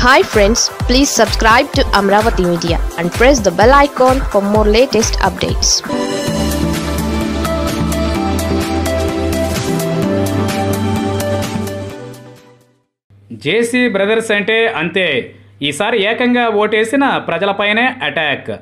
hi friends please subscribe to Amaravati media and press the bell icon for more latest updates JC brothers అంటే అంతే ఈసారి ఏకంగా ఓటేసిన ప్రజలపైనే attack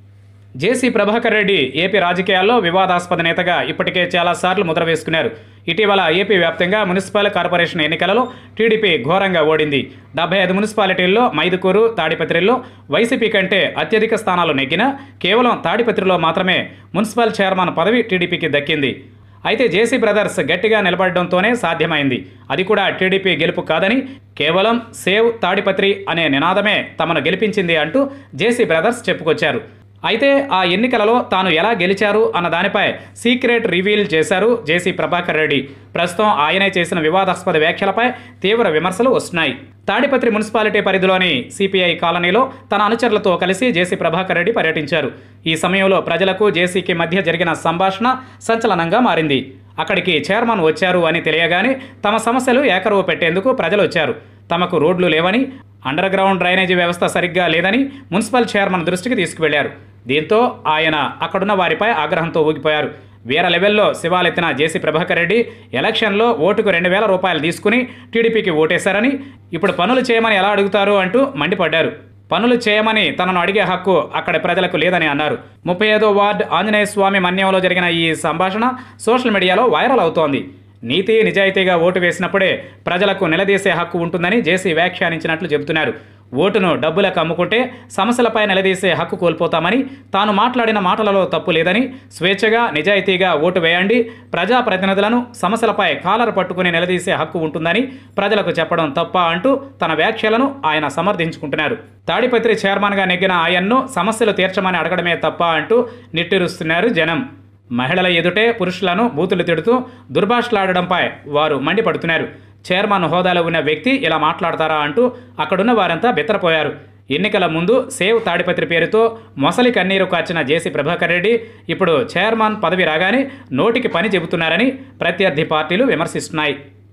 JC Prabhakar Reddy AP రాజకీయాల్లో వివాదాస్పద నేతగా ఇప్పటికే చాలాసార్లు ముద్ర వేసుకున్నారు ఇటీవల ఏపీ వ్యాప్తంగా మున్సిపల్ కార్పొరేషన్ ఎన్నికలలో టీడీపీ ఘోరంగా ఓడింది డెబ్బై ఐదు మున్సిపాలిటీల్లో మైదుకూరు తాడిపత్రిలో వైసీపీ కంటే అత్యధిక స్థానాలు నెగ్గినా కేవలం తాడిపత్రిలో మాత్రమే మున్సిపల్ చైర్మన్ పదవి టీడీపీకి దక్కింది అయితే జేసీ బ్రదర్స్ గట్టిగా నిలబడడంతోనే సాధ్యమైంది అది కూడా టీడీపీ గెలుపు కాదని కేవలం సేవ్ తాడిపత్రి అనే నినాదమే తమను గెలిపించింది అంటూ జేసీ బ్రదర్స్ చెప్పుకొచ్చారు అయితే ఆ ఎన్నికలలో తాను ఎలా గెలిచారు అన్న దానిపై సీక్రెట్ రివీల్ చేశారు జేసీ ప్రభాకర్ రెడ్డి ప్రస్తుతం ఆయనే చేసిన వివాదాస్పద వ్యాఖ్యలపై తీవ్ర విమర్శలు వస్తున్నాయి తాడిపత్రి మున్సిపాలిటీ పరిధిలోని సిపిఐ కాలనీలో తన అనుచరులతో కలిసి జేసీ ప్రభాకర్ రెడ్డి పర్యటించారు ఈ సమయంలో ప్రజలకు జేసీకి మధ్య జరిగిన సంభాషణ సంచలనంగా మారింది అక్కడికి చైర్మన్ వచ్చారు అని తెలియగానే తమ సమస్యలు ఏకరువు పెట్టేందుకు ప్రజలు వచ్చారు తమకు రోడ్లు లేవని అండర్ గ్రౌండ్ డ్రైనేజీ వ్యవస్థ సరిగ్గా లేదని మున్సిపల్ చైర్మన్ దృష్టికి తీసుకువెళ్లారు దీంతో ఆయన అక్కడున్న వారిపై ఆగ్రహంతో ఊగిపోయారు వేరే లెవెల్లో శివాలెత్తిన జేసీ ప్రభాకర్ రెడ్డి ఎలక్షన్లో ఓటుకు రెండు వేల రూపాయలు తీసుకుని టీడీపీకి ఓటేశారని ఇప్పుడు పనులు చేయమని ఎలా అడుగుతారు అంటూ మండిపడ్డారు పనులు చేయమని తనను అడిగే హక్కు అక్కడి ప్రజలకు లేదని అన్నారు ముప్పై ఐదో వార్డు ఆంజనేయ స్వామి మన్యంలో జరిగిన ఈ సంభాషణ సోషల్ మీడియాలో వైరల్ అవుతోంది నీతి నిజాయితీగా ఓటు వేసినప్పుడే ప్రజలకు నిలదీసే హక్కు ఉంటుందని జేసీ వ్యాఖ్యానించినట్లు చెబుతున్నారు ఓటును డబ్బులకు అమ్ముకుంటే సమస్యలపై నిలదీసే హక్కు కోల్పోతామని తాను మాట్లాడిన మాటలలో తప్పు లేదని స్వేచ్ఛగా నిజాయితీగా ఓటు వేయండి ప్రజాప్రతినిధులను సమస్యలపై కాలర్ పట్టుకుని నిలదీసే హక్కు ఉంటుందని ప్రజలకు చెప్పడం తప్ప అంటూ తన వ్యాఖ్యలను ఆయన సమర్థించుకుంటున్నారు తాడిపత్రి చైర్మన్గా నెగ్గిన ఆయన్ను సమస్యలు తీర్చమని అడగడమే తప్ప అంటూ నిట్టూరుస్తున్నారు జనం మహిళల ఎదుటే పురుషులను బూతులు తిడుతూ దుర్భాషలాడడంపై వారు మండిపడుతున్నారు చైర్మన్ హోదాలో ఉన్న వ్యక్తి ఇలా మాట్లాడతారా అంటూ అక్కడున్న వారంతా బెత్తరపోయారు ఎన్నికల ముందు సేవ్ తాడిపత్రి పేరుతో మొసలి కన్నీరు కార్చిన జేసీ ప్రభాకర్ రెడ్డి ఇప్పుడు చైర్మన్ పదవి రాగానే నోటికి పని చెబుతున్నారని ప్రత్యర్థి పార్టీలు విమర్శిస్తున్నాయి